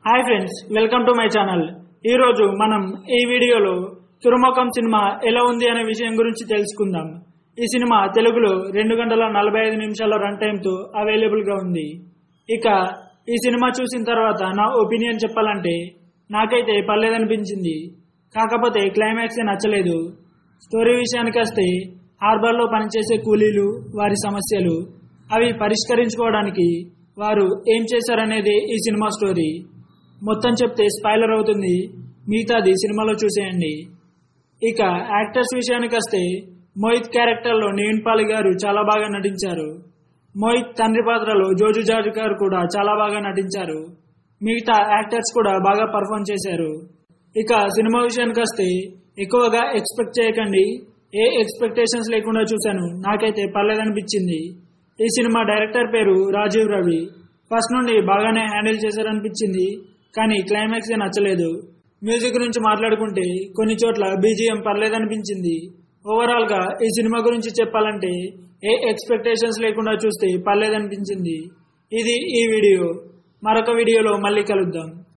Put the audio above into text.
hi friends welcome to my channel ఈ రోజు మనం ఈ వీడియోలో తురుముఖం సినిమా ఎలా ఉంది అనే విషయం గురించి తెలుసుకుందాం ఈ సినిమా తెలుగులో రెండు గంటల నలభై ఐదు నిమిషాల రన్ టైంతో అవైలబుల్ గా ఉంది ఇక ఈ సినిమా చూసిన తర్వాత నా ఒపీనియన్ చెప్పాలంటే నాకైతే పర్లేదనిపించింది కాకపోతే క్లైమాక్స్ నచ్చలేదు స్టోరీ విషయానికి వస్తే హార్బర్లో పనిచేసే కూలీలు వారి సమస్యలు అవి పరిష్కరించుకోవడానికి వారు ఏం చేశారనేది ఈ సినిమా స్టోరీ మొత్తం చెప్తే స్పాయిలర్ అవుతుంది మిగతాది సినిమాలో చూసేయండి ఇక యాక్టర్స్ విషయానికి వస్తే మోహిత్ క్యారెక్టర్లో నివిన్ పాలి గారు చాలా బాగా నటించారు మోహిత్ తండ్రి పాత్రలో జోజు జార్జ్ గారు కూడా చాలా బాగా నటించారు మిగతా యాక్టర్స్ కూడా బాగా పర్ఫామ్ చేశారు ఇక సినిమా విషయానికి వస్తే ఎక్కువగా ఎక్స్పెక్ట్ చేయకండి ఏ ఎక్స్పెక్టేషన్స్ లేకుండా చూశాను నాకైతే పర్లేదనిపించింది ఈ సినిమా డైరెక్టర్ పేరు రాజీవ్ రవి ఫస్ట్ నుండి బాగానే హ్యాండిల్ చేశారనిపించింది కానీ క్లైమాక్స్ నచ్చలేదు మ్యూజిక్ గురించి మాట్లాడుకుంటే కొన్ని చోట్ల బీజిఎం పర్లేదనిపించింది ఓవరాల్ గా ఈ సినిమా గురించి చెప్పాలంటే ఏ ఎక్స్పెక్టేషన్స్ లేకుండా చూస్తే పర్లేదనిపించింది ఇది ఈ వీడియో మరొక వీడియోలో మళ్ళీ కలుద్దాం